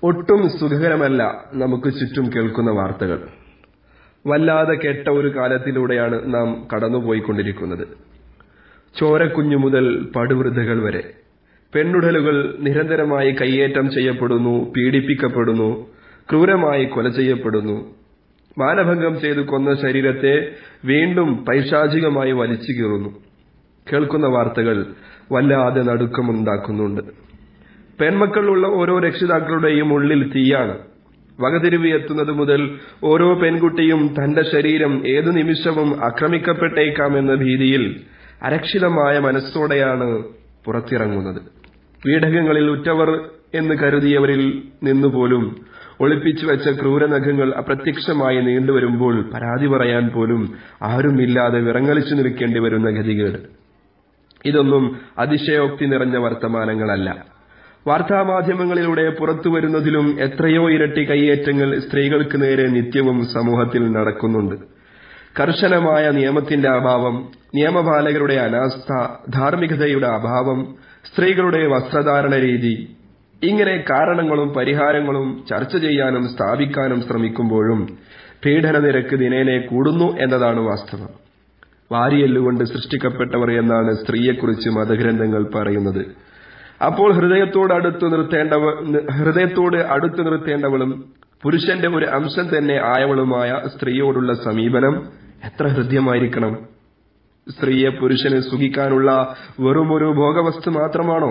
ഒട്ടും സുഖകരമല്ല നമുക്ക് ചുറ്റും കേൾക്കുന്ന വാർത്തകൾ വല്ലാതെ കെട്ട ഒരു കാലത്തിലൂടെയാണ് നാം കടന്നുപോയിക്കൊണ്ടിരിക്കുന്നത് ചോരക്കുഞ്ഞു മുതൽ പടുവൃദ്ധകൾ വരെ പെണ്ണുടലുകൾ നിരന്തരമായി കയ്യേറ്റം ചെയ്യപ്പെടുന്നു പീഡിപ്പിക്കപ്പെടുന്നു ക്രൂരമായി കൊല ചെയ്യപ്പെടുന്നു മാനഭംഗം ചെയ്തു കൊന്ന ശരീരത്തെ വീണ്ടും പൈശാചികമായി വലിച്ചു കീറുന്നു കേൾക്കുന്ന വാർത്തകൾ വല്ലാതെ നടുക്കമുണ്ടാക്കുന്നുണ്ട് പെൺമക്കളുള്ള ഓരോ രക്ഷിതാക്കളുടെയും ഉള്ളിൽ തീയാണ് വകതിരിവ് എത്തുന്നത് മുതൽ ഓരോ പെൺകുട്ടിയും തന്റെ ശരീരം ഏതു നിമിഷവും ആക്രമിക്കപ്പെട്ടേക്കാമെന്ന ഭീതിയിൽ അരക്ഷിതമായ മനസ്സോടെയാണ് പുറത്തിറങ്ങുന്നത് പീഡകങ്ങളിൽ ഉറ്റവർ എന്ന് കരുതിയവരിൽ നിന്നുപോലും ഒളിപ്പിച്ചു വെച്ച ക്രൂരനഖങ്ങൾ അപ്രത്യക്ഷമായി നീണ്ടുവരുമ്പോൾ പരാതി പറയാൻ പോലും ആരുമില്ലാതെ വിറങ്ങലിച്ചു നിൽക്കേണ്ടി വരുന്ന ഗതികേട് ഇതൊന്നും അതിശയോക്തി നിറഞ്ഞ വർത്തമാനങ്ങളല്ല വാർത്താമാധ്യമങ്ങളിലൂടെ പുറത്തു വരുന്നതിലും എത്രയോ ഇരട്ടി കയ്യേറ്റങ്ങൾ സ്ത്രീകൾക്ക് നേരെ നിത്യവും സമൂഹത്തിൽ നടക്കുന്നുണ്ട് കർശനമായ നിയമത്തിന്റെ അഭാവം നിയമപാലകരുടെ അനാസ്ഥ ധാർമ്മികതയുടെ അഭാവം സ്ത്രീകളുടെ വസ്ത്രധാരണ രീതി ഇങ്ങനെ കാരണങ്ങളും പരിഹാരങ്ങളും ചർച്ച ചെയ്യാനും സ്ഥാപിക്കാനും ശ്രമിക്കുമ്പോഴും പീഡന നിരക്ക് ദിനേനെ കൂടുന്നു എന്നതാണ് വാസ്തവം വാരിയെല്ലുകൊണ്ട് സൃഷ്ടിക്കപ്പെട്ടവർ എന്നാണ് സ്ത്രീയെക്കുറിച്ച് മതഗ്രന്ഥങ്ങൾ പറയുന്നത് അപ്പോൾ ഹൃദയത്തോട് അടുത്തു നിർത്തേണ്ടവ ഹൃദയത്തോട് അടുത്തു നിർത്തേണ്ടവളും പുരുഷന്റെ ഒരു അംശം തന്നെ ആയവളുമായ സ്ത്രീയോടുള്ള സമീപനം എത്ര ഹൃദ്യമായിരിക്കണം സ്ത്രീയെ പുരുഷന് സുഖിക്കാനുള്ള വെറുമൊരു ഭോഗവസ്തു മാത്രമാണോ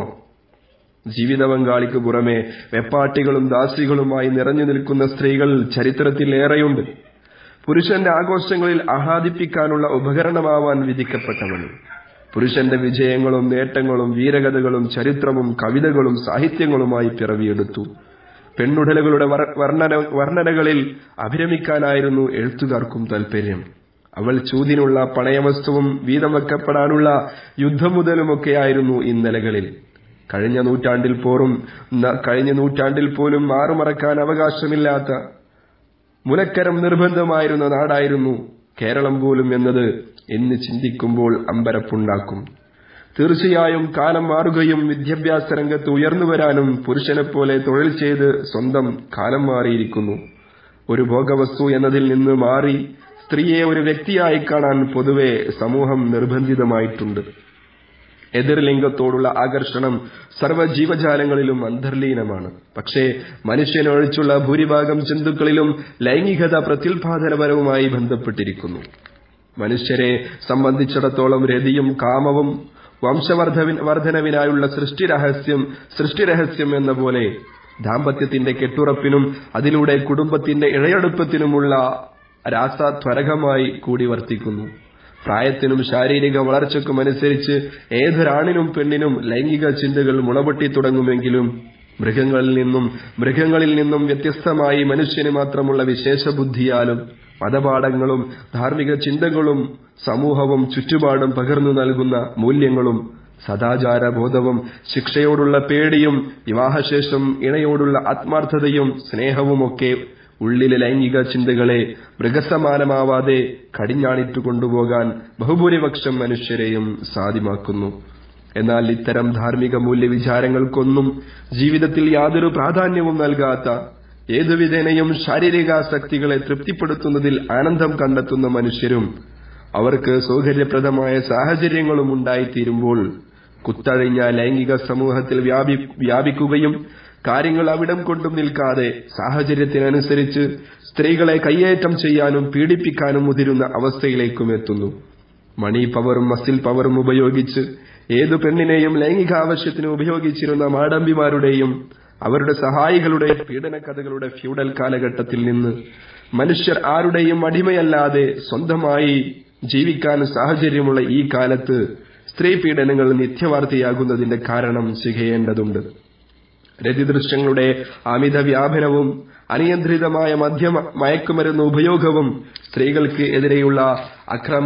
ജീവിത പങ്കാളിക്ക് പുറമെ വെപ്പാട്ടികളും ദാസികളുമായി നിറഞ്ഞു നിൽക്കുന്ന സ്ത്രീകൾ ചരിത്രത്തിൽ ഏറെയുണ്ട് പുരുഷന്റെ ആഘോഷങ്ങളിൽ ആഹ്ലാദിപ്പിക്കാനുള്ള ഉപകരണമാവാൻ വിധിക്കപ്പെട്ടവൾ പുരുഷന്റെ വിജയങ്ങളും നേട്ടങ്ങളും വീരകഥകളും ചരിത്രവും കവിതകളും സാഹിത്യങ്ങളുമായി പിറവിയെടുത്തു പെണ്ണുടലുകളുടെ വർണ്ണന വർണ്ണനകളിൽ അഭിരമിക്കാനായിരുന്നു എഴുത്തുകാർക്കും താൽപര്യം അവൾ ചൂതിനുള്ള പണയവസ്തുവും വീതം വെക്കപ്പെടാനുള്ള യുദ്ധം മുതലുമൊക്കെയായിരുന്നു ഇന്നലകളിൽ കഴിഞ്ഞ നൂറ്റാണ്ടിൽ പോറും കഴിഞ്ഞ നൂറ്റാണ്ടിൽ പോലും മാറുമറക്കാൻ അവകാശമില്ലാത്ത മുലക്കരം നിർബന്ധമായിരുന്ന നാടായിരുന്നു കേരളം പോലും എന്നത് എന്ന് ചിന്തിക്കുമ്പോൾ അമ്പരപ്പുണ്ടാക്കും തീർച്ചയായും കാലം മാറുകയും വിദ്യാഭ്യാസ രംഗത്ത് ഉയർന്നു വരാനും പുരുഷനെപ്പോലെ തൊഴിൽ ചെയ്ത് സ്വന്തം കാലം മാറിയിരിക്കുന്നു ഒരു ഭോഗവസ്തു എന്നതിൽ നിന്ന് മാറി സ്ത്രീയെ ഒരു വ്യക്തിയായി കാണാൻ പൊതുവെ സമൂഹം നിർബന്ധിതമായിട്ടുണ്ട് എതിർലിംഗത്തോടുള്ള ആകർഷണം സർവ്വജീവജാലങ്ങളിലും അന്തർലീനമാണ് പക്ഷേ മനുഷ്യനൊഴിച്ചുള്ള ഭൂരിഭാഗം ജന്തുക്കളിലും ലൈംഗികത പ്രത്യുൽപാദനപരവുമായി ബന്ധപ്പെട്ടിരിക്കുന്നു മനുഷ്യരെ സംബന്ധിച്ചിടത്തോളം രതിയും കാമവും വംശവർദ്ധനവിനായുള്ള സൃഷ്ടിരഹസ്യം സൃഷ്ടിരഹസ്യം എന്ന പോലെ ദാമ്പത്യത്തിന്റെ കെട്ടുറപ്പിനും അതിലൂടെ കുടുംബത്തിന്റെ ഇഴയെടുപ്പത്തിനുമുള്ള രാസത്വരകമായി കൂടി വർത്തിക്കുന്നു പ്രായത്തിനും ശാരീരിക വളർച്ചയ്ക്കും അനുസരിച്ച് ഏതൊരാണിനും പെണ്ണിനും ലൈംഗിക ചിന്തകൾ മുളപൊട്ടി തുടങ്ങുമെങ്കിലും മൃഗങ്ങളിൽ നിന്നും മൃഗങ്ങളിൽ നിന്നും വ്യത്യസ്തമായി മനുഷ്യന് മാത്രമുള്ള വിശേഷ ബുദ്ധിയാലും മതപാഠങ്ങളും ധാർമ്മിക ചിന്തകളും സമൂഹവും ചുറ്റുപാടും പകർന്നു നൽകുന്ന മൂല്യങ്ങളും സദാചാരബോധവും ശിക്ഷയോടുള്ള പേടിയും വിവാഹശേഷം ഇണയോടുള്ള ആത്മാർത്ഥതയും സ്നേഹവുമൊക്കെ ഉള്ളിലെ ലൈംഗിക ചിന്തകളെ മൃഗസമാനമാവാതെ കടിഞ്ഞാണിറ്റു കൊണ്ടുപോകാൻ ബഹുഭൂരിപക്ഷം മനുഷ്യരെയും സാധ്യമാക്കുന്നു എന്നാൽ ഇത്തരം ധാർമ്മിക മൂല്യവിചാരങ്ങൾക്കൊന്നും ജീവിതത്തിൽ യാതൊരു പ്രാധാന്യവും നൽകാത്ത ഏതുവിധേനയും ശാരീരികാസക്തികളെ തൃപ്തിപ്പെടുത്തുന്നതിൽ ആനന്ദം കണ്ടെത്തുന്ന മനുഷ്യരും അവർക്ക് സൗകര്യപ്രദമായ സാഹചര്യങ്ങളും ഉണ്ടായിത്തീരുമ്പോൾ കുത്തഴിഞ്ഞ ലൈംഗിക സമൂഹത്തിൽ വ്യാപിക്കുകയും കാര്യങ്ങൾ അവിടം കൊണ്ടും നിൽക്കാതെ സാഹചര്യത്തിനനുസരിച്ച് സ്ത്രീകളെ കയ്യേറ്റം ചെയ്യാനും പീഡിപ്പിക്കാനും മുതിരുന്ന അവസ്ഥയിലേക്കും എത്തുന്നു മണി പവറും മസിൽ പവറും ഉപയോഗിച്ച് ഏതു പെണ്ണിനെയും ലൈംഗിക ആവശ്യത്തിന് ഉപയോഗിച്ചിരുന്ന മാടമ്പിമാരുടെയും അവരുടെ സഹായികളുടെ പീഡനകഥകളുടെ ഫ്യൂഡൽ കാലഘട്ടത്തിൽ നിന്ന് മനുഷ്യർ ആരുടെയും അടിമയല്ലാതെ സ്വന്തമായി ജീവിക്കാൻ സാഹചര്യമുള്ള ഈ കാലത്ത് സ്ത്രീ പീഡനങ്ങൾ നിത്യവാർത്തയാകുന്നതിന്റെ കാരണം ചെയ്യേണ്ടതുണ്ട് രതിദൃശ്യങ്ങളുടെ അമിത വ്യാപനവും അനിയന്ത്രിതമായ മദ്യ മയക്കുമരുന്ന് ഉപയോഗവും സ്ത്രീകൾക്ക് എതിരെയുള്ള അക്രമ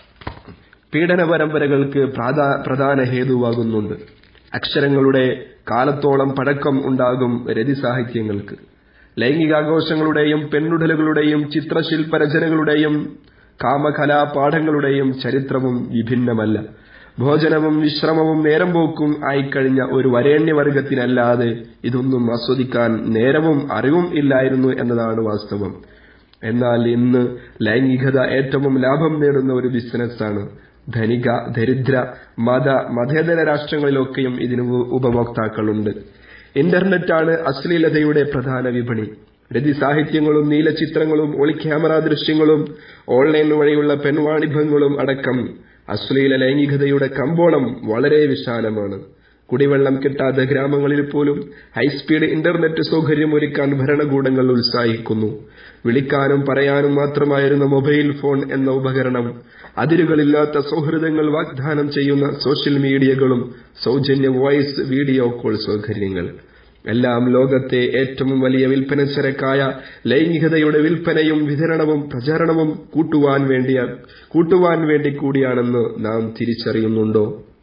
പീഡന പരമ്പരകൾക്ക് പ്രധാന ഹേതുവാകുന്നുണ്ട് അക്ഷരങ്ങളുടെ കാലത്തോളം പഴക്കം ഉണ്ടാകും രതിസാഹിത്യങ്ങൾക്ക് ലൈംഗികാഘോഷങ്ങളുടെയും പെണ്ണുടലുകളുടെയും ചിത്രശില്പരചനകളുടെയും കാമകലാപാഠങ്ങളുടെയും ചരിത്രവും വിഭിന്നമല്ല ഭോജനവും വിശ്രമവും നേരം പോക്കും ആയിക്കഴിഞ്ഞ ഒരു വരേണ്യവർഗത്തിനല്ലാതെ ഇതൊന്നും ആസ്വദിക്കാൻ നേരവും അറിവും ഇല്ലായിരുന്നു എന്നതാണ് വാസ്തവം എന്നാൽ ഇന്ന് ലൈംഗികത ഏറ്റവും ലാഭം നേടുന്ന ഒരു ബിസിനസ്സാണ് ധനിക ദരിദ്ര മത മതേതര രാഷ്ട്രങ്ങളിലൊക്കെയും ഇതിന് ഉപഭോക്താക്കളുണ്ട് ഇന്റർനെറ്റാണ് അശ്ലീലതയുടെ പ്രധാന വിപണി രതിസാഹിത്യങ്ങളും നീലചിത്രങ്ങളും ഒളി ക്യാമറ ദൃശ്യങ്ങളും ഓൺലൈൻ വഴിയുള്ള പെൺവാണിഭങ്ങളും അടക്കം അശ്ലീല ലൈംഗികതയുടെ കമ്പോളം വളരെ വിശാലമാണ് കുടിവെള്ളം കിട്ടാത്ത ഗ്രാമങ്ങളിൽ പോലും ഹൈസ്പീഡ് ഇന്റർനെറ്റ് സൗകര്യം ഒരുക്കാൻ ഭരണകൂടങ്ങൾ ഉത്സാഹിക്കുന്നു വിളിക്കാനും പറയാനും മാത്രമായിരുന്ന മൊബൈൽ ഫോൺ എന്ന ഉപകരണം അതിരുകളില്ലാത്ത സൗഹൃദങ്ങൾ വാഗ്ദാനം ചെയ്യുന്ന സോഷ്യൽ മീഡിയകളും സൗജന്യ വോയിസ് വീഡിയോ കോൾ സൗകര്യങ്ങൾ എല്ലാം ലോകത്തെ ഏറ്റവും വലിയ വിൽപ്പന ചരക്കായ ലൈംഗികതയുടെ വിൽപ്പനയും വിതരണവും പ്രചാരണവും കൂട്ടുവാൻ വേണ്ടിയ കൂട്ടുവാൻ വേണ്ടി കൂടിയാണെന്ന് നാം തിരിച്ചറിയുന്നുണ്ടോ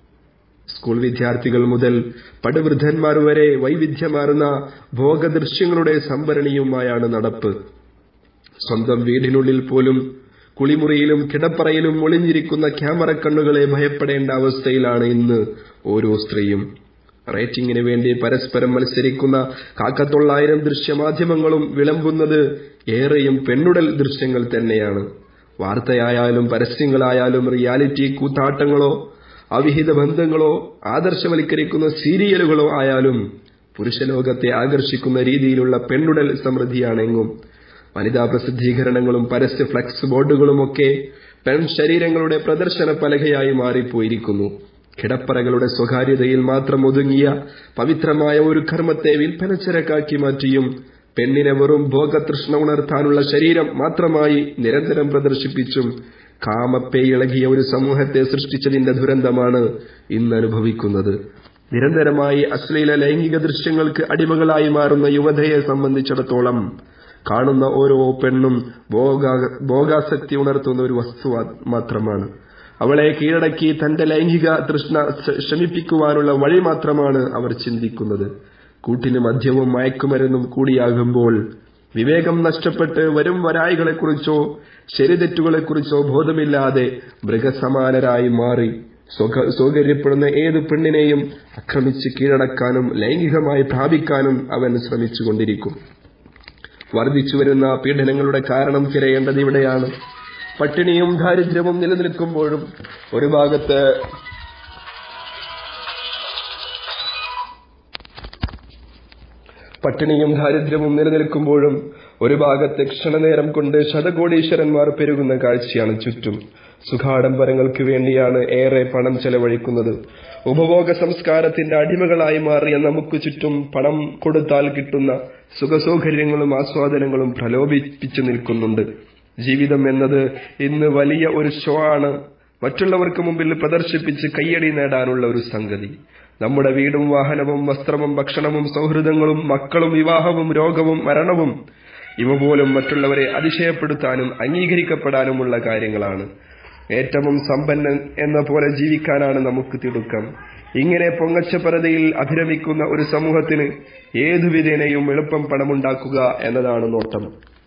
സ്കൂൾ വിദ്യാർത്ഥികൾ മുതൽ പടുവൃദ്ധന്മാർ വരെ വൈവിധ്യമാർന്ന ഭോഗദൃശ്യങ്ങളുടെ സംഭരണിയുമായാണ് നടപ്പ് സ്വന്തം വീടിനുള്ളിൽ പോലും കുളിമുറിയിലും കിടപ്പറയിലും ഒളിഞ്ഞിരിക്കുന്ന ക്യാമറ കണ്ണുകളെ ഭയപ്പെടേണ്ട അവസ്ഥയിലാണ് ഇന്ന് ഓരോ സ്ത്രീയും റേറ്റിംഗിന് വേണ്ടി പരസ്പരം മത്സരിക്കുന്ന കാക്കത്തൊള്ളായിരം ദൃശ്യമാധ്യമങ്ങളും വിളമ്പുന്നത് ഏറെയും പെണ്ണുടൽ ദൃശ്യങ്ങൾ തന്നെയാണ് വാർത്തയായാലും പരസ്യങ്ങളായാലും റിയാലിറ്റി കൂത്താട്ടങ്ങളോ അവിഹിത ബന്ധങ്ങളോ ആദർശവൽക്കരിക്കുന്ന സീരിയലുകളോ ആയാലും പുരുഷലോകത്തെ ആകർഷിക്കുന്ന രീതിയിലുള്ള പെണ്ണുടൽ സമൃദ്ധിയാണെങ്കും വനിതാ പ്രസിദ്ധീകരണങ്ങളും പരസ്യ ഫ്ലക്സ് ബോർഡുകളുമൊക്കെ പെൺ ശരീരങ്ങളുടെ പ്രദർശന പലകയായി മാറിപ്പോയിരിക്കുന്നു കിടപ്പറകളുടെ സ്വകാര്യതയിൽ മാത്രം ഒതുങ്ങിയ പവിത്രമായ ഒരു കർമ്മത്തെ വിൽപ്പനച്ചരക്കാക്കി മാറ്റിയും പെണ്ണിനെ വെറും ഭോഗതൃഷ്ണ ഉണർത്താനുള്ള ശരീരം മാത്രമായി നിരന്തരം പ്രദർശിപ്പിച്ചും കാമപ്പേ ഇളകിയ ഒരു സമൂഹത്തെ സൃഷ്ടിച്ചതിന്റെ ദുരന്തമാണ് ഇന്ന് അനുഭവിക്കുന്നത് നിരന്തരമായി അശ്ലീല ലൈംഗിക ദൃശ്യങ്ങൾക്ക് അടിമകളായി മാറുന്ന യുവതയെ സംബന്ധിച്ചിടത്തോളം കാണുന്ന ഓരോ പെണ്ണും ഭോഗാസക്തി ഉണർത്തുന്ന ഒരു വസ്തു മാത്രമാണ് അവളെ കീഴടക്കി തന്റെ ലൈംഗിക തൃഷ്ണ ശമിപ്പിക്കുവാനുള്ള വഴി മാത്രമാണ് അവർ ചിന്തിക്കുന്നത് കൂട്ടിന് മദ്യവും മയക്കുമരുന്നും കൂടിയാകുമ്പോൾ വിവേകം നഷ്ടപ്പെട്ട് വരും വരായികളെക്കുറിച്ചോ ശരിതെറ്റുകളെക്കുറിച്ചോ ബോധമില്ലാതെ മൃഗസമാനരായി മാറി സൗകര്യപ്പെടുന്ന ഏത് പെണ്ണിനെയും ആക്രമിച്ച് കീഴടക്കാനും ലൈംഗികമായി പ്രാപിക്കാനും അവൻ ശ്രമിച്ചുകൊണ്ടിരിക്കും വർദ്ധിച്ചുവരുന്ന പീഡനങ്ങളുടെ കാരണം തിരയേണ്ടത് ഇവിടെയാണ് പട്ടിണിയും ദാരിദ്ര്യവും നിലനിൽക്കുമ്പോഴും ഒരു ഭാഗത്ത് പട്ടിണിയും ദാരിദ്ര്യവും നിലനിൽക്കുമ്പോഴും ഒരു ഭാഗത്ത് ക്ഷണനേരം കൊണ്ട് ശതകോടീശ്വരന്മാർ പെരുകുന്ന കാഴ്ചയാണ് ചുറ്റും സുഖാഡംബരങ്ങൾക്ക് വേണ്ടിയാണ് ഏറെ പണം ചെലവഴിക്കുന്നത് ഉപഭോഗ സംസ്കാരത്തിന്റെ അടിമകളായി മാറിയ നമുക്ക് ചുറ്റും പണം കൊടുത്താൽ കിട്ടുന്ന സുഖസൗകര്യങ്ങളും ആസ്വാദനങ്ങളും പ്രലോഭിപ്പിച്ചു നിൽക്കുന്നുണ്ട് ജീവിതം എന്നത് ഇന്ന് വലിയ ഒരു ഷോ ആണ് മറ്റുള്ളവർക്ക് മുമ്പിൽ പ്രദർശിപ്പിച്ച് കയ്യടി നേടാനുള്ള ഒരു സംഗതി നമ്മുടെ വീടും വാഹനവും വസ്ത്രവും ഭക്ഷണവും സൗഹൃദങ്ങളും മക്കളും വിവാഹവും രോഗവും മരണവും ഇവ പോലും മറ്റുള്ളവരെ അതിശയപ്പെടുത്താനും അംഗീകരിക്കപ്പെടാനുമുള്ള കാര്യങ്ങളാണ് ഏറ്റവും സമ്പന്നൻ എന്ന പോലെ ജീവിക്കാനാണ് നമുക്ക് തിടുക്കം ഇങ്ങനെ പൊങ്ങച്ചപ്പരതയിൽ അഭിരമിക്കുന്ന ഒരു സമൂഹത്തിന് ഏതുവിധേനയും എളുപ്പം പണമുണ്ടാക്കുക എന്നതാണ് നോട്ടം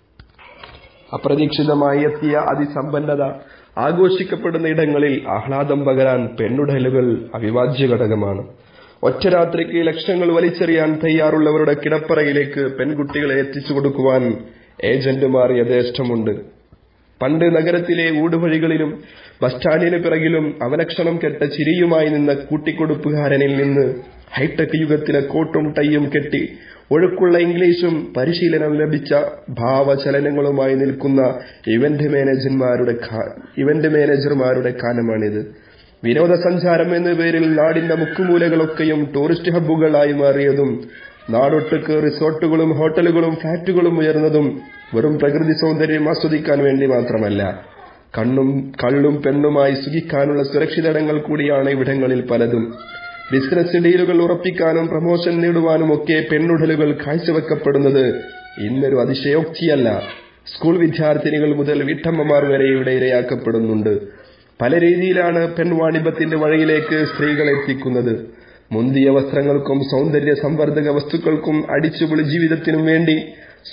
അപ്രതീക്ഷിതമായി എത്തിയ അതിസമ്പന്നത ആഘോഷിക്കപ്പെടുന്ന ഇടങ്ങളിൽ ആഹ്ലാദം പകരാൻ പെണ്ണുടലുകൾ അവിഭാജ്യ ഘടകമാണ് ഒറ്റ രാത്രിക്ക് ലക്ഷങ്ങൾ വലിച്ചെറിയാൻ തയ്യാറുള്ളവരുടെ കിടപ്പറയിലേക്ക് പെൺകുട്ടികളെ എത്തിച്ചു കൊടുക്കുവാൻ ഏജന്റുമാർ യഥേഷ്ടമുണ്ട് പണ്ട് നഗരത്തിലെ ഊടുവഴികളിലും ബസ് സ്റ്റാൻഡിന് പിറകിലും അവലക്ഷണം കെട്ട ചിരിയുമായി നിന്ന കൂട്ടിക്കൊടുപ്പുകാരനിൽ നിന്ന് ഹൈടെക് യുഗത്തിലെ കോട്ടും ടൈയും കെട്ടി ഒഴുക്കുള്ള ഇംഗ്ലീഷും പരിശീലനം ലഭിച്ച ഭാവചലനങ്ങളുമായി നിൽക്കുന്ന ഇവന്റ് മാനേജർമാരുടെ ഇവന്റ് മാനേജർമാരുടെ കാലമാണിത് വിനോദസഞ്ചാരം എന്ന പേരിൽ നാടിന്റെ മുക്കുമൂലകളൊക്കെയും ടൂറിസ്റ്റ് ഹബ്ബുകളായി മാറിയതും നാടൊട്ടുക്ക് റിസോർട്ടുകളും ഹോട്ടലുകളും ഫ്ളാറ്റുകളും ഉയർന്നതും വെറും പ്രകൃതി സൗന്ദര്യം ആസ്വദിക്കാൻ വേണ്ടി മാത്രമല്ല കണ്ണും കള്ളും പെണ്ണുമായി സുഖിക്കാനുള്ള സുരക്ഷിതടങ്ങൾ കൂടിയാണ് ഇവിടങ്ങളിൽ പലതും ബിസിനസ് ഡീലുകൾ ഉറപ്പിക്കാനും പ്രമോഷൻ നേടുവാനും ഒക്കെ പെണ്ണുടലുകൾ കാഴ്ചവെക്കപ്പെടുന്നത് ഇന്നൊരു അതിശയോക്തിയല്ല സ്കൂൾ വിദ്യാർത്ഥിനികൾ മുതൽ വീട്ടമ്മമാർ വരെ ഇവിടെ ഇരയാക്കപ്പെടുന്നുണ്ട് പല രീതിയിലാണ് പെൺവാണിഭത്തിന്റെ വഴിയിലേക്ക് സ്ത്രീകൾ എത്തിക്കുന്നത് മുന്തിയ വസ്ത്രങ്ങൾക്കും സൗന്ദര്യ സംവർദ്ധക വസ്തുക്കൾക്കും അടിച്ചുപൊളി ജീവിതത്തിനും വേണ്ടി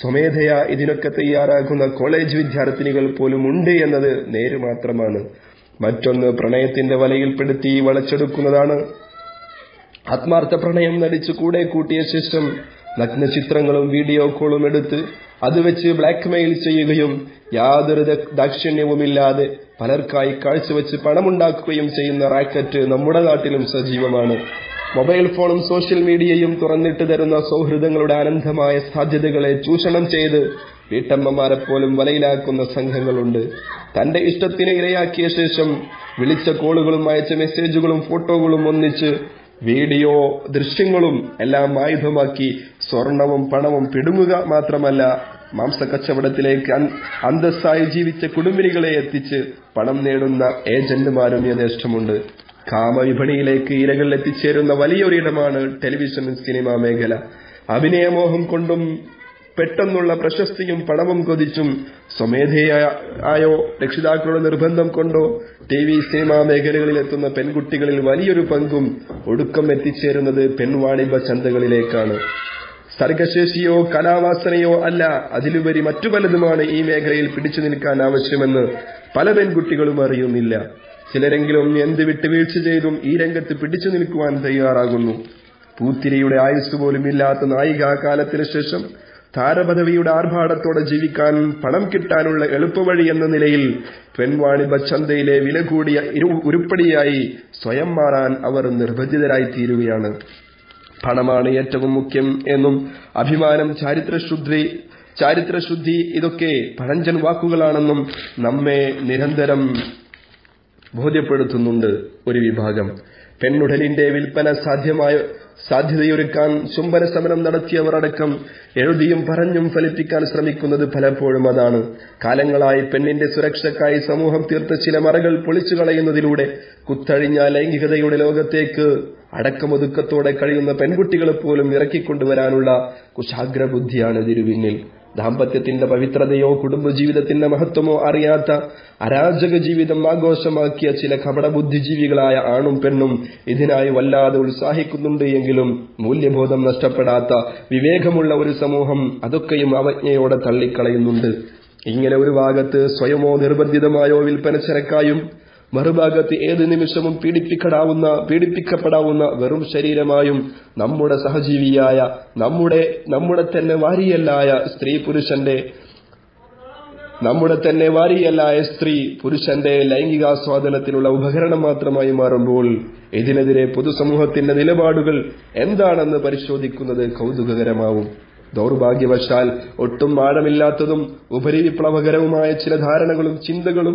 സ്വമേധയാ ഇതിനൊക്കെ തയ്യാറാക്കുന്ന കോളേജ് വിദ്യാർത്ഥിനികൾ പോലും ഉണ്ട് എന്നത് നേര് മാത്രമാണ് മറ്റൊന്ന് പ്രണയത്തിന്റെ വലയിൽപ്പെടുത്തി വളച്ചെടുക്കുന്നതാണ് ആത്മാർത്ഥ പ്രണയം നടിച്ചു കൂടെ കൂട്ടിയ ശേഷം നഗ്നചിത്രങ്ങളും വീഡിയോ കോളും എടുത്ത് അത് വെച്ച് ബ്ലാക്ക്മെയിൽ ചെയ്യുകയും യാതൊരു ദാക്ഷിണ്യവുമില്ലാതെ പലർക്കായി കാഴ്ചവെച്ച് പണമുണ്ടാക്കുകയും ചെയ്യുന്ന റാക്കറ്റ് നമ്മുടെ നാട്ടിലും സജീവമാണ് മൊബൈൽ ഫോണും സോഷ്യൽ മീഡിയയും തുറന്നിട്ട് തരുന്ന സൗഹൃദങ്ങളുടെ അനന്തമായ സാധ്യതകളെ ചൂഷണം ചെയ്ത് വീട്ടമ്മമാരെ പോലും വലയിലാക്കുന്ന സംഘങ്ങളുണ്ട് തന്റെ ഇഷ്ടത്തിന് ഇരയാക്കിയ ശേഷം വിളിച്ച കോളുകളും അയച്ച മെസ്സേജുകളും ഫോട്ടോകളും ഒന്നിച്ച് വീഡിയോ ദൃശ്യങ്ങളും എല്ലാം ആയുധമാക്കി സ്വർണവും പണവും പിടുങ്ങുക മാത്രമല്ല മാംസക്കച്ചവടത്തിലേക്ക് അന്തസ്സായി ജീവിച്ച കുടുംബിനികളെ എത്തിച്ച് പണം നേടുന്ന ഏജന്റുമാരും യഥേഷ്ടമുണ്ട് കാമവിപണിയിലേക്ക് ഇരകൾ എത്തിച്ചേരുന്ന വലിയൊരിടമാണ് ടെലിവിഷൻ സിനിമാ മേഖല അഭിനയമോഹം കൊണ്ടും പെട്ടെന്നുള്ള പ്രശസ്തിയും പണവും കൊതിച്ചും സ്വമേധയായോ രക്ഷിതാക്കളുടെ നിർബന്ധം കൊണ്ടോ ടി വി സിനിമാ മേഖലകളിൽ എത്തുന്ന പെൺകുട്ടികളിൽ വലിയൊരു പങ്കും ഒടുക്കം എത്തിച്ചേരുന്നത് പെൺവാണിഭ ചന്തകളിലേക്കാണ് സർഗശേഷിയോ കലാവാസനയോ അല്ല അതിലുപരി മറ്റു പലതുമാണ് ഈ മേഖലയിൽ പിടിച്ചു നിൽക്കാൻ ആവശ്യമെന്ന് പല പെൺകുട്ടികളും അറിയുന്നില്ല ചിലരെങ്കിലും എന്ത് വിട്ടുവീഴ്ച ചെയ്തും ഈ രംഗത്ത് പിടിച്ചു നിൽക്കുവാൻ തയ്യാറാകുന്നു പൂത്തിരിയുടെ ആയുസ് പോലും ഇല്ലാത്ത നായികാകാലത്തിന് ശേഷം താരപദവിയുടെ ആർഭാടത്തോടെ ജീവിക്കാൻ പണം കിട്ടാനുള്ള എളുപ്പവഴി എന്ന നിലയിൽ പെൺവാണിഭ ചന്തയിലെ വില കൂടിയ ഉരുപ്പടിയായി സ്വയം മാറാൻ അവർ നിർബന്ധിതരായി തീരുകയാണ് പണമാണ് ഏറ്റവും മുഖ്യം എന്നും അഭിമാനം ചാരിത്രശുദ്ധി ചാരിത്രശുദ്ധി ഇതൊക്കെ പഴഞ്ചൻ വാക്കുകളാണെന്നും നമ്മെ നിരന്തരം ബോധ്യപ്പെടുത്തുന്നുണ്ട് ഒരു വിഭാഗം പെണ്ണുടലിന്റെ വിൽപ്പന സാധ്യമായ സാധ്യതയൊരുക്കാൻ ചുംബന സമരം നടത്തിയവർ അടക്കം എഴുതിയും പറഞ്ഞും ഫലിപ്പിക്കാൻ ശ്രമിക്കുന്നത് പലപ്പോഴും അതാണ് കാലങ്ങളായി പെണ്ണിന്റെ സുരക്ഷയ്ക്കായി സമൂഹം തീർത്ത ചില മറകൾ പൊളിച്ചു കളയുന്നതിലൂടെ കുത്തഴിഞ്ഞ ലൈംഗികതയുടെ ലോകത്തേക്ക് അടക്കമൊതുക്കത്തോടെ കഴിയുന്ന പെൺകുട്ടികളെ പോലും ഇറക്കിക്കൊണ്ടുവരാനുള്ള കുശാഗ്രബുദ്ധിയാണ് ഇതിരുവിന്നിൽ ദാമ്പത്യത്തിന്റെ പവിത്രതയോ കുടുംബജീവിതത്തിന്റെ മഹത്വമോ അറിയാത്ത അരാജക ജീവിതം ആഘോഷമാക്കിയ ചില കപടബുദ്ധിജീവികളായ ആണും പെണ്ണും ഇതിനായി വല്ലാതെ ഉത്സാഹിക്കുന്നുണ്ട് എങ്കിലും മൂല്യബോധം നഷ്ടപ്പെടാത്ത വിവേകമുള്ള ഒരു സമൂഹം അതൊക്കെയും അവജ്ഞയോടെ തള്ളിക്കളയുന്നുണ്ട് ഇങ്ങനെ ഒരു ഭാഗത്ത് സ്വയമോ നിർബന്ധിതമായോ വിൽപ്പന ചരക്കായും മറുഭാഗത്ത് ഏത് നിമിഷവും പീഡിപ്പിക്കടാവുന്ന പീഡിപ്പിക്കപ്പെടാവുന്ന വെറും ശരീരമായും നമ്മുടെ സഹജീവിയായ നമ്മുടെ നമ്മുടെ തന്നെ വാരിയല്ലായ സ്ത്രീ പുരുഷന്റെ നമ്മുടെ തന്നെ വാരിയല്ലായ സ്ത്രീ പുരുഷന്റെ ലൈംഗികാസ്വാദനത്തിനുള്ള ഉപകരണം മാത്രമായി മാറുമ്പോൾ ഇതിനെതിരെ പൊതുസമൂഹത്തിന്റെ നിലപാടുകൾ എന്താണെന്ന് പരിശോധിക്കുന്നത് കൗതുകകരമാവും ദൗർഭാഗ്യവശാൽ ഒട്ടും ആഴമില്ലാത്തതും ഉപരിവിപ്ലവകരവുമായ ചില ധാരണകളും ചിന്തകളും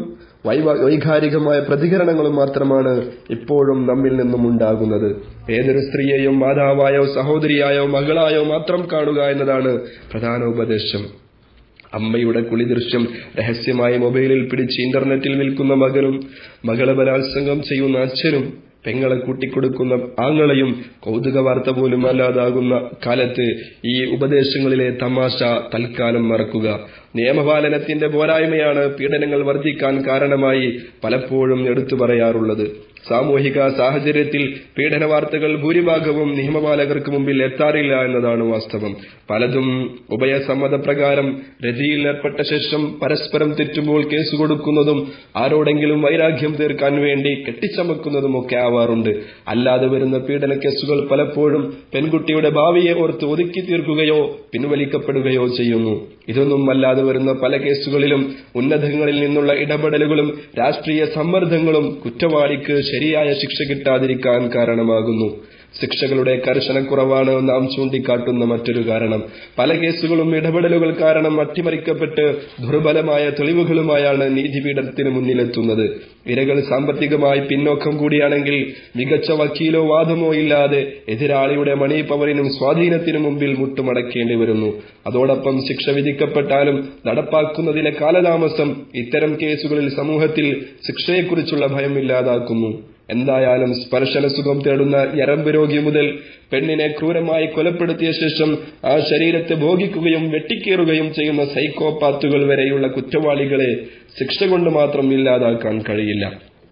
വൈകാരികമായ പ്രതികരണങ്ങളും മാത്രമാണ് ഇപ്പോഴും നമ്മിൽ നിന്നും ഉണ്ടാകുന്നത് ഏതൊരു സ്ത്രീയെയും മാതാവായോ സഹോദരിയായോ മകളായോ മാത്രം കാണുക എന്നതാണ് പ്രധാന ഉപദേശം അമ്മയുടെ കുളിദൃശ്യം രഹസ്യമായി മൊബൈലിൽ പിടിച്ച് ഇന്റർനെറ്റിൽ വിൽക്കുന്ന മകനും മകളെ ബലാത്സംഗം ചെയ്യുന്ന അച്ഛനും പെങ്ങളെ കൂട്ടിക്കൊടുക്കുന്ന ആങ്ങളെയും കൗതുക വാർത്ത പോലും അല്ലാതാകുന്ന കാലത്ത് ഈ ഉപദേശങ്ങളിലെ തമാശ തൽക്കാലം മറക്കുക നിയമപാലനത്തിന്റെ പോരായ്മയാണ് പീഡനങ്ങൾ വർദ്ധിക്കാൻ കാരണമായി പലപ്പോഴും എടുത്തു പറയാറുള്ളത് സാമൂഹിക സാഹചര്യത്തിൽ പീഡന വാർത്തകൾ ഭൂരിഭാഗവും നിയമപാലകർക്ക് മുമ്പിൽ എത്താറില്ല എന്നതാണ് വാസ്തവം പലതും ഉഭയസമ്മതപ്രകാരം രതിയിൽ ഏർപ്പെട്ട ശേഷം പരസ്പരം തെറ്റുമ്പോൾ കേസ് കൊടുക്കുന്നതും ആരോടെങ്കിലും വൈരാഗ്യം തീർക്കാൻ വേണ്ടി കെട്ടിച്ചമക്കുന്നതുമൊക്കെ ആവാറുണ്ട് അല്ലാതെ വരുന്ന പീഡന കേസുകൾ പലപ്പോഴും പെൺകുട്ടിയുടെ ഭാവിയെ ഓർത്ത് ഒതുക്കി തീർക്കുകയോ പിൻവലിക്കപ്പെടുകയോ ചെയ്യുന്നു ഇതൊന്നും അല്ലാതെ വരുന്ന പല കേസുകളിലും ഉന്നതങ്ങളിൽ നിന്നുള്ള ഇടപെടലുകളും രാഷ്ട്രീയ സമ്മർദ്ദങ്ങളും കുറ്റവാളിക്ക് ശരിയായ ശിക്ഷ കിട്ടാതിരിക്കാൻ കാരണമാകുന്നു ശിക്ഷകളുടെ കർശനക്കുറവാണ് നാം ചൂണ്ടിക്കാട്ടുന്ന മറ്റൊരു കാരണം പല കേസുകളും ഇടപെടലുകൾ കാരണം അട്ടിമറിക്കപ്പെട്ട് ദുർബലമായ തെളിവുകളുമായാണ് നീതിപീഠത്തിന് മുന്നിലെത്തുന്നത് ഇരകൾ സാമ്പത്തികമായി പിന്നോക്കം കൂടിയാണെങ്കിൽ മികച്ച വക്കീലോ വാദമോ ഇല്ലാതെ എതിരാളിയുടെ മണി പവറിനും സ്വാധീനത്തിനും മുമ്പിൽ മുട്ടുമടക്കേണ്ടി വരുന്നു അതോടൊപ്പം ശിക്ഷ വിധിക്കപ്പെട്ടാലും നടപ്പാക്കുന്നതിലെ കാലതാമസം ഇത്തരം കേസുകളിൽ സമൂഹത്തിൽ ശിക്ഷയെക്കുറിച്ചുള്ള ഭയം ഇല്ലാതാക്കുന്നു എന്തായാലും സ്പർശന സുഖം തേടുന്ന ഞരമ്പ് രോഗി മുതൽ പെണ്ണിനെ ക്രൂരമായി കൊലപ്പെടുത്തിയ ശേഷം ആ ശരീരത്തെ ഭോഗിക്കുകയും വെട്ടിക്കേറുകയും ചെയ്യുന്ന സൈക്കോപാത്തുകൾ വരെയുള്ള കുറ്റവാളികളെ ശിക്ഷ കൊണ്ട് മാത്രം ഇല്ലാതാക്കാൻ കഴിയില്ല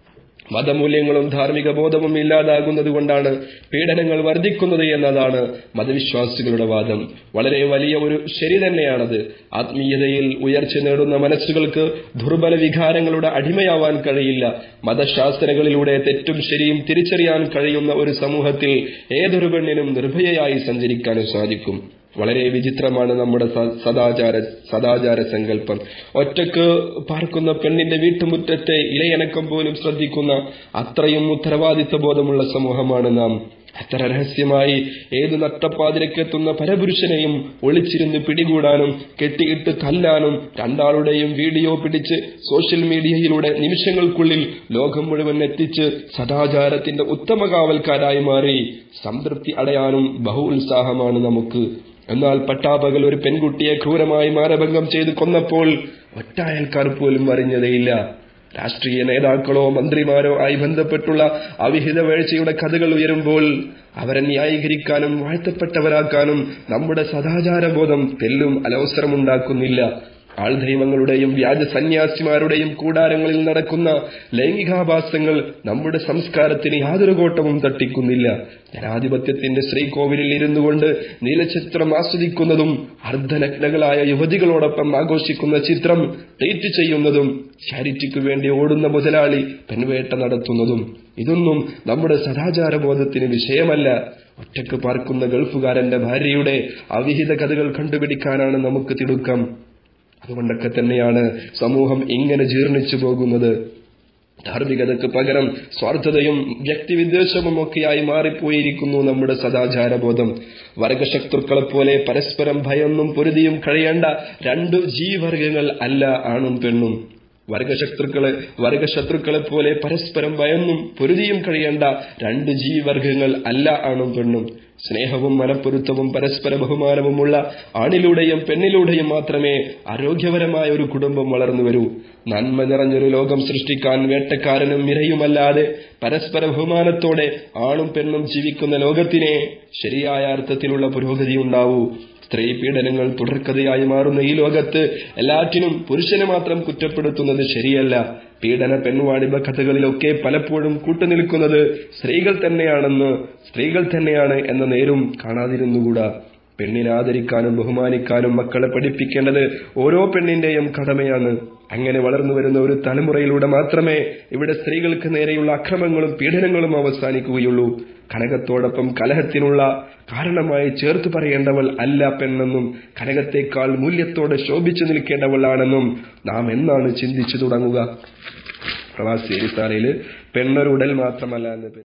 മതമൂല്യങ്ങളും ധാർമ്മിക ബോധവും ഇല്ലാതാകുന്നത് കൊണ്ടാണ് പീഡനങ്ങൾ വർദ്ധിക്കുന്നത് എന്നതാണ് മതവിശ്വാസികളുടെ വാദം വളരെ വലിയ ഒരു ശരി തന്നെയാണത് ആത്മീയതയിൽ ഉയർച്ച നേടുന്ന മനസ്സുകൾക്ക് ദുർബല വികാരങ്ങളുടെ അടിമയാവാൻ കഴിയില്ല മതശാസ്ത്രങ്ങളിലൂടെ തെറ്റും ശരിയും തിരിച്ചറിയാൻ കഴിയുന്ന ഒരു സമൂഹത്തിൽ ഏതൊരു പെണ്ണിനും നിർഭയയായി സഞ്ചരിക്കാനും സാധിക്കും വളരെ വിചിത്രമാണ് നമ്മുടെ സ- സദാചാര സദാചാര സങ്കല്പം ഒറ്റക്ക് പാർക്കുന്ന പെണ്ണിന്റെ വീട്ടുമുറ്റത്തെ ഇലയനക്കം പോലും ശ്രദ്ധിക്കുന്ന അത്രയും ഉത്തരവാദിത്വ ബോധമുള്ള സമൂഹമാണ് നാം അത്ര രഹസ്യമായി ഏത് നട്ടപ്പാതിരക്കെത്തുന്ന പരപുരുഷനെയും ഒളിച്ചിരുന്ന് പിടികൂടാനും കെട്ടിയിട്ട് തല്ലാനും രണ്ടാളുടെയും വീഡിയോ പിടിച്ച് സോഷ്യൽ മീഡിയയിലൂടെ നിമിഷങ്ങൾക്കുള്ളിൽ ലോകം മുഴുവൻ എത്തിച്ച് സദാചാരത്തിന്റെ ഉത്തമ കാവൽക്കാരായി മാറി സംതൃപ്തി അടയാനും ബഹു ഉത്സാഹമാണ് നമുക്ക് എന്നാൽ പട്ടാപകൽ ഒരു പെൺകുട്ടിയെ ക്രൂരമായി മാനഭംഗം ചെയ്ത് കൊന്നപ്പോൾ ഒറ്റ അയൽക്കാർ പോലും അറിഞ്ഞതേയില്ല രാഷ്ട്രീയ നേതാക്കളോ മന്ത്രിമാരോ ആയി ബന്ധപ്പെട്ടുള്ള അവിഹിത വീഴ്ചയുടെ കഥകൾ ഉയരുമ്പോൾ അവരെ ന്യായീകരിക്കാനും വാഴ്ത്തപ്പെട്ടവരാക്കാനും നമ്മുടെ സദാചാരബോധം തെല്ലും അലവസരമുണ്ടാക്കുന്നില്ല ആൾദൈവങ്ങളുടെയും വ്യാജ സന്യാസിമാരുടെയും കൂടാരങ്ങളിൽ നടക്കുന്ന ലൈംഗികാഭാസങ്ങൾ നമ്മുടെ സംസ്കാരത്തിന് യാതൊരു കോട്ടവും തട്ടിക്കുന്നില്ല ജനാധിപത്യത്തിന്റെ ശ്രീകോവിലിൽ ഇരുന്നു കൊണ്ട് നീലചിത്രം ആസ്വദിക്കുന്നതും അർദ്ധനഗ്നകളായ യുവതികളോടൊപ്പം ആഘോഷിക്കുന്ന ചിത്രം ട്വീറ്റ് ചെയ്യുന്നതും ചാരിറ്റിക്കു വേണ്ടി ഓടുന്ന മുതലാളി പെൺവേട്ട നടത്തുന്നതും ഇതൊന്നും നമ്മുടെ സദാചാരബോധത്തിന് വിഷയമല്ല ഒറ്റക്ക് പാർക്കുന്ന ഗൾഫുകാരന്റെ ഭാര്യയുടെ അവിഹിത കഥകൾ കണ്ടുപിടിക്കാനാണ് നമുക്ക് തിടുക്കം അതുകൊണ്ടൊക്കെ തന്നെയാണ് സമൂഹം ഇങ്ങനെ ജീർണിച്ചു പോകുന്നത് ധാർമ്മികതയ്ക്ക് പകരം സ്വാർത്ഥതയും വ്യക്തിവിദ്വേഷവും ഒക്കെയായി മാറിപ്പോയിരിക്കുന്നു നമ്മുടെ സദാചാരബോധം വർഗശത്രുക്കളെ പോലെ പരസ്പരം ഭയൊന്നും പൊരുതിയും കഴിയേണ്ട രണ്ടു ജീവർഗങ്ങൾ അല്ല ആണും പെണ്ണും വർഗശത്രുക്കളെ വർഗശത്രുക്കളെ പോലെ പരസ്പരം ഭയന്നും പൊരുതിയും കഴിയേണ്ട രണ്ട് ജീവർഗങ്ങൾ അല്ല ആണും പെണ്ണും സ്നേഹവും മനപ്പൊരുത്തവും പരസ്പര ബഹുമാനവുമുള്ള ആണിലൂടെയും പെണ്ണിലൂടെയും മാത്രമേ ആരോഗ്യപരമായ ഒരു കുടുംബം വളർന്നു വരൂ നന്മ നിറഞ്ഞൊരു ലോകം സൃഷ്ടിക്കാൻ വേട്ടക്കാരനും ഇരയുമല്ലാതെ പരസ്പര ബഹുമാനത്തോടെ ആണും പെണ്ണും ജീവിക്കുന്ന ലോകത്തിനെ ശരിയായ അർത്ഥത്തിലുള്ള പുരോഗതി ഉണ്ടാവൂ സ്ത്രീ പീഡനങ്ങൾ തുടർക്കഥയായി മാറുന്ന ഈ ലോകത്ത് എല്ലാറ്റിനും പുരുഷനെ മാത്രം കുറ്റപ്പെടുത്തുന്നത് ശരിയല്ല പീഡന പെൺവാണിഭ കഥകളിലൊക്കെ പലപ്പോഴും കൂട്ടുനിൽക്കുന്നത് സ്ത്രീകൾ തന്നെയാണെന്ന് സ്ത്രീകൾ തന്നെയാണ് എന്ന നേരും കാണാതിരുന്നുകൂടാ പെണ്ണിനെ ആദരിക്കാനും ബഹുമാനിക്കാനും മക്കളെ പഠിപ്പിക്കേണ്ടത് ഓരോ പെണ്ണിന്റെയും കടമയാണ് അങ്ങനെ വളർന്നു വരുന്ന ഒരു തലമുറയിലൂടെ മാത്രമേ ഇവിടെ സ്ത്രീകൾക്ക് നേരെയുള്ള അക്രമങ്ങളും പീഡനങ്ങളും അവസാനിക്കുകയുള്ളൂ കനകത്തോടൊപ്പം കലഹത്തിനുള്ള കാരണമായി ചേർത്ത് പറയേണ്ടവൾ അല്ല പെണ്ണെന്നും കനകത്തേക്കാൾ മൂല്യത്തോടെ ശോഭിച്ചു നിൽക്കേണ്ടവളാണെന്നും നാം എന്നാണ് ചിന്തിച്ചു തുടങ്ങുക പ്രവാസി സാറയിൽ പെണ്ണൊരു ഉടൽ മാത്രമല്ല എന്ന്